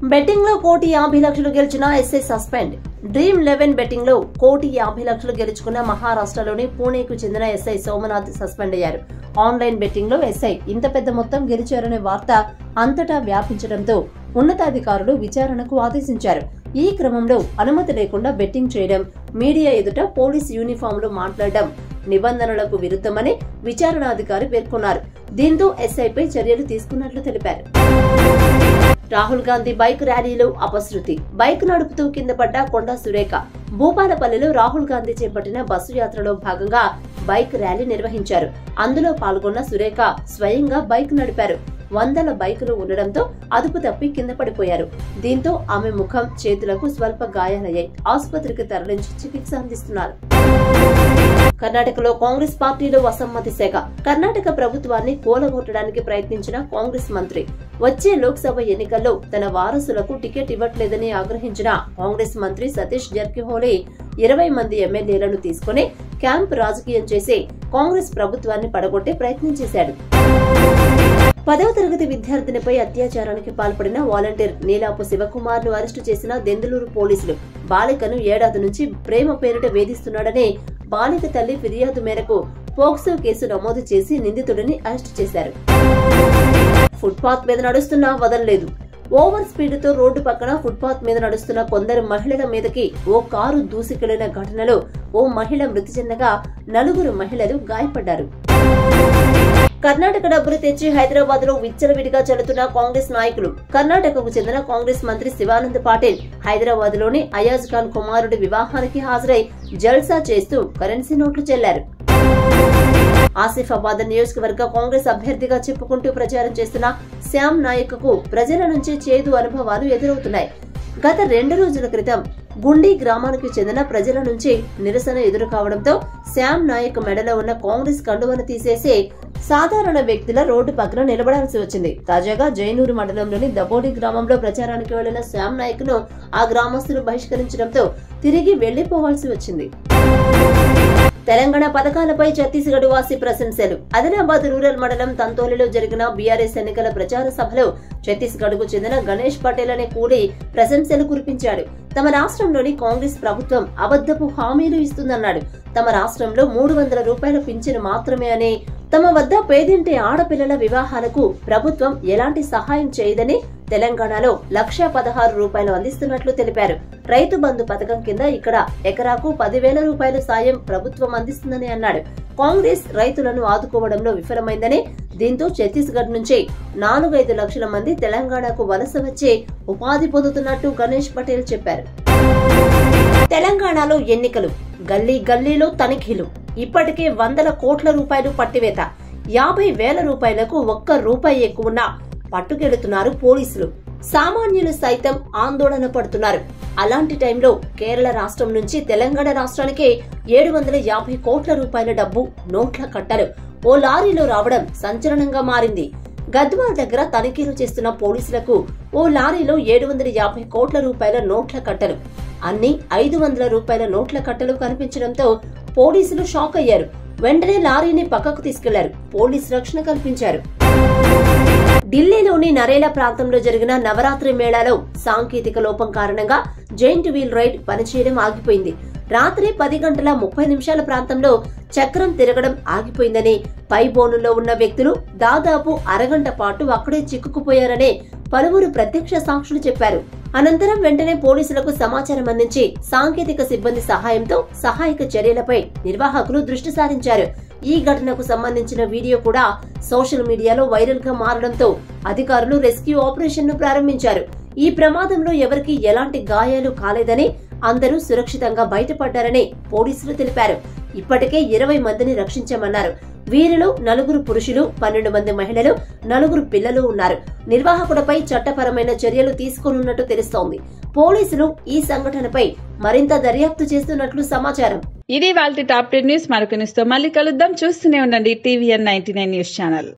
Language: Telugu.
బెట్టింగ్ లో కోటి యాభై లక్షలు గెలిచిన SI suspend dream eleven betting లో కోటి యాభై లక్షలు గెలుచుకున్న మహారాష్ట్రలోని పూణేకు చెందిన ఎస్ఐ సోమనాథ్ సస్పెండ్ అయ్యారు ఆన్లైన్ బెట్టింగ్ లో ఎస్ఐ ఇంత పెద్ద మొత్తం గెలిచారనే వార్త అంతటా వ్యాపించడంతో ఉన్నతాధికారులు విచారణకు ఆదేశించారు ఈ క్రమంలో అనుమతి లేకుండా బెట్టింగ్ చేయడం మీడియా ఎదుట పోలీస్ యూనిఫామ్ లో మాట్లాడడం నిబంధనలకు విరుద్ధమని విచారణాధికారి పేర్కొన్నారు దీంతో ఎస్ఐపై చర్యలు తీసుకున్నట్లు తెలిపారు రాహుల్ గాంధీ బైక్ ర్యాలీలో అపశృతి బైక్ నడుపుతూ కింద పడ్డ కొండా సురేఖ భూపాలపల్లిలో రాహుల్ గాంధీ చేపట్టిన బస్సు యాత్రలో భాగంగా బైక్ ర్యాలీ నిర్వహించారు అందులో పాల్గొన్న సురేఖ స్వయంగా బైక్ నడిపారు వందల బైకులు ఉండడంతో అదుపు తప్పి కింద పడిపోయారు దీంతో ఆమె ముఖం చేతులకు స్వల్ప గాయాలయ్యాయి ఆసుపత్రికి తరలించి చికిత్స అందిస్తున్నారు కర్ణాటకలో కాంగ్రెస్ పార్టీలో అసమ్మతి శాఖ కర్ణాటక ప్రభుత్వాన్ని కూలగొట్టడానికి ప్రయత్నించిన కాంగ్రెస్ మంత్రి వచ్చే లోక్సభ ఎన్నికల్లో తన వారసులకు టికెట్ ఇవ్వట్లేదని ఆగ్రహించిన కాంగ్రెస్ మంత్రి సతీష్ జర్కిహోలీ ఇరవై మంది ఎమ్మెల్యేలను తీసుకుని క్యాంప్ రాజకీయం చేసి కాంగ్రెస్ ప్రభుత్వాన్ని పడగొట్టే ప్రయత్నం చేశాడు పదవ తరగతి విద్యార్థినిపై అత్యాచారానికి పాల్పడిన వాలంటీర్ నీలాపు శివకుమార్ ను అరెస్టు చేసిన దెందులూరు పోలీసులు బాలికను ఏడాది నుంచి ప్రేమ పేరిట వేధిస్తున్నాడని బాలిక తల్లి ఫిర్యాదు మేరకు పోక్సో కేసు నమోదు చేసి నిందితుడిని అరెస్టు చేశారు ఫుట్పాత్ మీద నడుస్తున్నా వదలలేదు ఓవర్ స్పీడ్ తో రోడ్డు పక్కన ఫుట్పాత్ మీద నడుస్తున్న కొందరు మహిళల మీదకి ఓ కారు దూసుకెళ్లిన ఘటనలో ఓ మహిళ మృతి చెందగా నలుగురు మహిళలు గాయపడ్డారు కర్ణాటక డబ్బులు తెచ్చి హైదరాబాద్ లో విచ్చలవిడిగా చల్లుతున్న కాంగ్రెస్ నాయకులు కర్ణాటకకు చెందిన కాంగ్రెస్ మంత్రి శివానంద్ పాటిల్ హైదరాబాద్ లోని అయాజ్ ఖాన్ కుమారుడి వివాహానికి హాజరై జల్సా చేస్తూ కరెన్సీ నోట్లు చెల్లారు ఆసిఫాబాద్ నియోజకవర్గ కాంగ్రెస్ అభ్యర్థిగా చెప్పుకుంటూ ప్రచారం చేస్తున్న శ్యామ్ నాయక్ కు ప్రజల నుంచి చేదు అనుభవాలు ఎదురవుతున్నాయి గత రెండు రోజుల క్రితం గుండి గ్రామానికి చెందిన ప్రజల నుంచి నిరసన ఎదురు కావడంతో శ్యామ్ నాయక్ మెడలో ఉన్న కాంగ్రెస్ కండువను తీసేసి సాధారణ వ్యక్తుల రోడ్డు పక్కన నిలబడాల్సి వచ్చింది తాజాగా జైనూరు మండలంలోని దబోడి గ్రామంలో ప్రచారానికి వెళ్లిన శ్యామ్ నాయక్ ను ఆ గ్రామస్తులు బహిష్కరించడంతో తిరిగి వెళ్లిపోవాల్సి వచ్చింది తెలంగాణ పథకాలపై ఛత్తీస్గఢ్ వాసి ప్రశంసలు ఆదిలాబాద్ రూరల్ మండలం తంతోలిలో జరిగిన బీఆర్ఎస్ ఎన్నికల ప్రచార సభలో ఛత్తీస్గఢ్ కు చెందిన గణేష్ పటేల్ అనే కూలీ ప్రశంసలు కురిపించాడు తమ రాష్ట్రంలోని కాంగ్రెస్ ప్రభుత్వం అబద్ధపు హామీలు ఇస్తుందన్నాడు తమ రాష్ట్రంలో మూడు వందల రూపాయల పింఛను మాత్రమే అని తమ వద్ద పేదింటి ఆడపిల్లల వివాహాలకు ప్రభుత్వం ఎలాంటి సహాయం చేయదని తెలంగాణలో లక్ష పదహారు రూపాయలు అందిస్తున్నట్లు తెలిపారు రైతు బంధు పథకం కింద ఇక్కడ ఎకరాకు పదివేల రూపాయల సాయం ప్రభుత్వం అందిస్తుందని అన్నాడు కాంగ్రెస్ రైతులను ఆదుకోవడంలో విఫలమైందని దీంతో ఛత్తీస్గఢ్ నుంచి నాలుగైదు లక్షల మంది తెలంగాణకు వలస వచ్చి ఉపాధి పొందుతున్నట్టు గణేష్ పటేల్ చెప్పారు తెలంగాణలో ఎన్నికలు గల్లీ గల్లీలో తనిఖీలు ఇప్పటికే వందల కోట్ల రూపాయలు పట్టివేత యాభై వేల రూపాయలకు ఒక్క రూపాయి ఎక్కువన్నా పట్టుకెడుతున్నారు పోలీసులు సామాన్యులు సైతం ఆందోళన పడుతున్నారు అలాంటి టైంలో కేరళ రాష్ట్రం నుంచి తెలంగాణ రాష్ట్రానికి ఏడు వందల యాభై కోట్ల రూపాయల డబ్బు నోట్ల కట్టలు ఓ లారీలో రావడం సంచలనంగా మారింది గద్వాల్ దగ్గర తనిఖీలు చేస్తున్న పోలీసులకు ఓ లారీలో ఏడు వందల యాభై కోట్ల రూపాయల నోట్ల కట్టలు అన్ని ఐదు వందల రూపాయల నోట్ల కట్టలు కనిపించడంతో పోలీసులు షాక్ అయ్యారు వెంటనే లారీని పక్కకు తీసుకెళ్లారు పోలీసు రక్షణ కల్పించారు ఢిల్లీలోని నరేలా ప్రాంతంలో జరిగిన నవరాత్రి మేళాలో సాంకేతిక లోపం కారణంగా జైంట్ వీల్ రైడ్ పనిచేయడం ఆగిపోయింది రాత్రి పది గంటల ముప్పై నిమిషాల ప్రాంతంలో చక్రం తిరగడం ఆగిపోయిందని పై బోనులో ఉన్న వ్యక్తులు దాదాపు అరగంట పాటు అక్కడే చిక్కుకుపోయారని పలువురు ప్రత్యక్ష సాక్షులు చెప్పారు అనంతరం వెంటనే పోలీసులకు సమాచారం అందించి సాంకేతిక సిబ్బంది సహాయంతో సహాయక చర్యలపై నిర్వాహకులు దృష్టి సారించారు ఈ ఘటనకు సంబంధించిన వీడియో కూడా సోషల్ మీడియాలో వైరల్ గా మారడంతో అధికారులు రెస్క్యూ ఆపరేషన్ ను ప్రారంభించారు ఈ ప్రమాదంలో ఎవరికీ ఎలాంటి గాయాలు కాలేదని అందరూ సురక్షితంగా బయటపడ్డారని పోలీసులు తెలిపారు ఇప్పటికే ఇరవై మందిని రక్షించామన్నారు వీరిలో నలుగురు పురుషులు పన్నెండు మంది మహిళలు నలుగురు పిల్లలు ఉన్నారు నిర్వాహకుడిపై చట్టపరమైన చర్యలు తీసుకోనున్నట్టు తెలుస్తోంది పోలీసులు ఈ సంఘటనపై మరింత దర్యాప్తు చేస్తున్నట్లు సమాచారం ఇది వాళ్ళ టాప్ టెన్ న్యూస్ మరొక న్యూస్తో మళ్ళీ కలుద్దాం చూస్తూనే ఉండండి TVN ninety nine news channel